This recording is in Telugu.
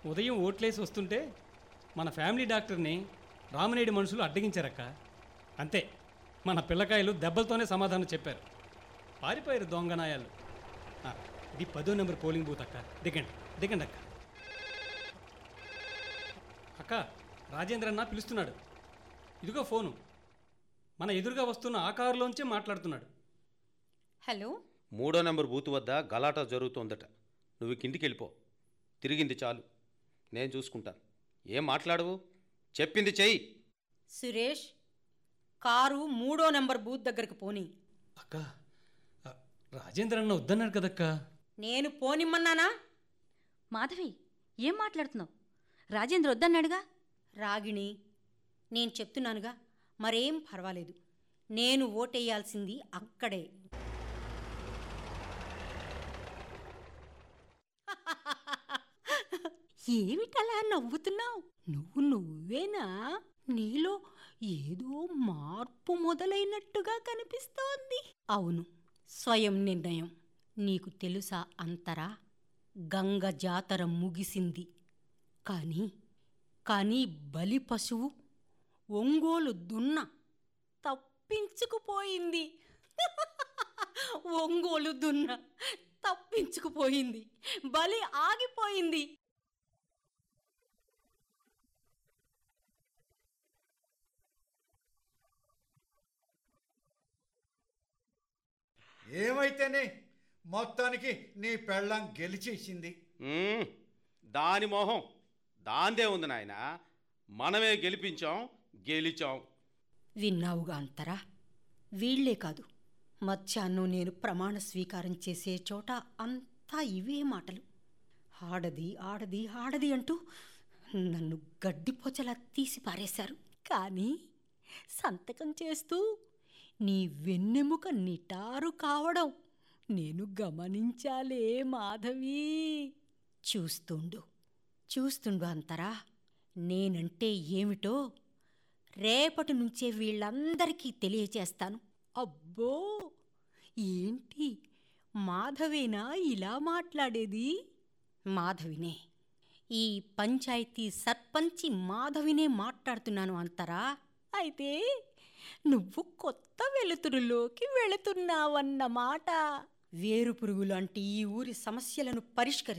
ఉదయం ఓట్లేసి వస్తుంటే మన ఫ్యామిలీ డాక్టర్ని రామనేడి మనుషులు అడ్డగించారక్క అంతే మన పిల్లకాయలు దెబ్బలతోనే సమాధానం చెప్పారు పారిపోయారు దొంగనాయాలు ఆ, ఇది పదో నెంబర్ పోలింగ్ బూత్ అక్క దిగండి దిగండి అక్క అక్క రాజేంద్ర అన్న పిలుస్తున్నాడు ఇదిగో ఫోను మన ఎదురుగా వస్తున్న ఆ కారులోంచే మాట్లాడుతున్నాడు హలో మూడో నెంబర్ బూత్ వద్ద గలాటా జరుగుతోందట నువ్వు కిందికి వెళ్ళిపో తిరిగింది చాలు నేను చూసుకుంటాను ఏం మాట్లాడవు చెప్పింది చెయ్యి సురేష్ కారు మూడో నెంబర్ బూత్ దగ్గరకు పోని అక్క ఆ, రాజేంద్ర అన్న వద్దన్నాడు కదక్క నేను పోనిమ్మన్నానా మాధవి ఏం మాట్లాడుతున్నావు రాజేంద్ర వద్దన్నాడుగా రాగిణి నేను చెప్తున్నానుగా మరేం పర్వాలేదు నేను ఓటేయాల్సింది అక్కడే ఏమిటలా నవ్వుతున్నావు నువ్వు నువ్వేనా నీలో ఏదో మార్పు మొదలైనట్టుగా కనిపిస్తోంది అవును స్వయం నిర్ణయం నీకు తెలుసా అంతరా గంగ జాతర ముగిసింది కానీ కానీ బలి పశువు ఒంగోలు దున్న తప్పించుకుపోయింది ఒంగోలు దున్న తప్పించుకుపోయింది బలి ఆగిపోయింది ఏమైతేనే మొత్తానికి నీ పెళ్ళం గెలిచేసింది మ్మ్. దాని మోహం దాందే ఉంది నాయన మనమే గెలిపించాం గెలిచాం విన్నావుగా అంతరా వీళ్లే కాదు మధ్యాహ్నం నేను ప్రమాణ స్వీకారం చేసే చోట అంతా ఇవే మాటలు ఆడది ఆడది ఆడది అంటూ నన్ను గడ్డిపోచలా తీసి పారేశారు కానీ సంతకం చేస్తూ నీ వెన్నెముక నిటారు కావడం నేను గమనించాలే మాధవి చూస్తుండు చూస్తుండు అంతరా నేనంటే ఏమిటో రేపటి నుంచే వీళ్ళందరికీ తెలియచేస్తాను అబ్బో ఏంటి మాధవేనా ఇలా మాట్లాడేది మాధవినే ఈ పంచాయతీ సర్పంచి మాధవినే మాట్లాడుతున్నాను అంతరా అయితే నువ్వు కొత్త వెలుతురులోకి వెళుతున్నావన్నమాట వేరు పురుగు లాంటి ఈ ఊరి సమస్యలను పరిష్కరి